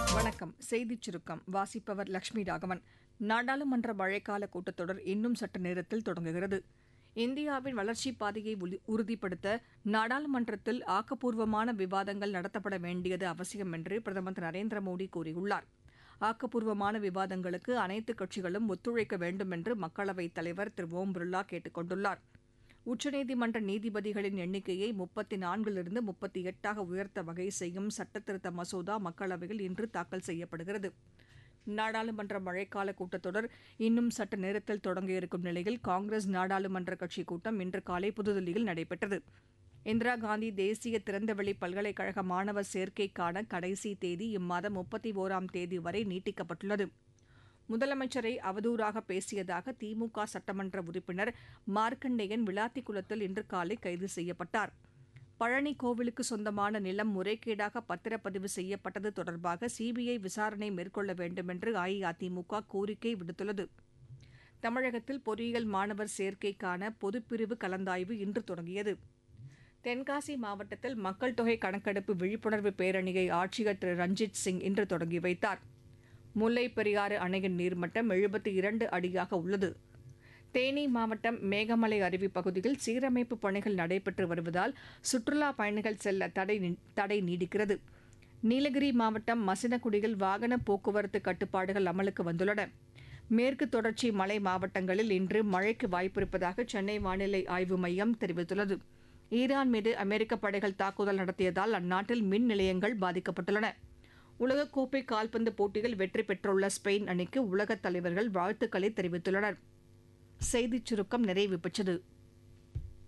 வணக்கம் செய்திச் சுருக்கம் வாசிப்பவர் லட்சுமி ராகவன் நாடாளுமன்ற மழைக்கால கூட்டத்தொடர் இன்னும் சற்று நேரத்தில் தொடங்குகிறது இந்தியாவின் வளர்ச்சிப் பாதையை உலி- உறுதிப்படுத்த நாடாளுமன்றத்தில் ஆக்கப்பூர்வமான விவாதங்கள் நடத்தப்பட வேண்டியது அவசியம் என்று பிரதமர் திரு நரேந்திர மோடி கூறியுள்ளார் ஆக்கப்பூர்வமான விவாதங்களுக்கு அனைத்து கட்சிகளும் ஒத்துழைக்க வேண்டும் என்று மக்களவைத் தலைவர் திரு ஓம் பிர்லா கேட்டுக் கொண்டுள்ளார் உச்சநீதிமன்ற நீதிபதிகளின் எண்ணிக்கையை முப்பத்தி நான்கிலிருந்து முப்பத்தி எட்டாக உயர்த்த வகை செய்யும் சட்டத்திருத்த மசோதா மக்களவையில் இன்று தாக்கல் செய்யப்படுகிறது நாடாளுமன்ற மழைக்கால கூட்டத்தொடர் இன்னும் சற்று நேரத்தில் தொடங்க இருக்கும் நிலையில் காங்கிரஸ் நாடாளுமன்ற கட்சி கூட்டம் இன்று காலை புதுதில்லியில் நடைபெற்றது இந்திரா காந்தி தேசிய திறந்தவெளி பல்கலைக்கழக மாணவர் சேர்க்கைக்கான கடைசி தேதி இம்மாதம் முப்பத்தி ஓராம் தேதி வரை நீட்டிக்கப்பட்டுள்ளது முதலமைச்சரை அவதூறாக பேசியதாக திமுக சட்டமன்ற உறுப்பினர் மார்க்கண்டேயன் விளாத்திக்குளத்தில் இன்று காலை கைது செய்யப்பட்டார் பழனி கோவிலுக்கு சொந்தமான நிலம் முறைகேடாக பத்திரப்பதிவு செய்யப்பட்டது தொடர்பாக சிபிஐ விசாரணை மேற்கொள்ள வேண்டும் என்று அஇஅதிமுக கோரிக்கை விடுத்துள்ளது தமிழகத்தில் பொறியியல் மாணவர் சேர்க்கைக்கான பொதுப்பிரிவு கலந்தாய்வு இன்று தொடங்கியது தென்காசி மாவட்டத்தில் மக்கள் தொகை கணக்கெடுப்பு விழிப்புணர்வு பேரணியை ஆட்சியர் திரு ரஞ்சித் சிங் இன்று தொடங்கி வைத்தார் முல்லை பெரியாறு அணையின் நீர்மட்டம் எழுபத்தி இரண்டு அடியாக உள்ளது தேனி மாவட்டம் மேகமலை அருவி பகுதியில் சீரமைப்பு பணிகள் நடைபெற்று வருவதால் சுற்றுலா பயணிகள் செல்ல தடை நீ- தடை நீடிக்கிறது நீலகிரி மாவட்டம் மசினகுடியில் வாகன போக்குவரத்து கட்டுப்பாடுகள் அமலுக்கு வந்துள்ளன மேற்கு தொடர்ச்சி மலை மாவட்டங்களில் இன்று மழைக்கு வாய்ப்பிருப்பதாக சென்னை வானிலை ஆய்வு மையம் தெரிவித்துள்ளது ஈரான் மீது அமெரிக்க படைகள் தாக்குதல் நடத்தியதால் அந்நாட்டில் மின் நிலையங்கள் பாதிக்கப்பட்டுள்ளன உலகக்கோப்பை கால்பந்து போட்டியில் வெற்றி பெற்றுள்ள ஸ்பெயின் அணிக்கு உலகத் தலைவர்கள் வாழ்த்துக்களை தெரிவித்துள்ளனர் செய்திச் சுருக்கம் நிறைவு பெற்றது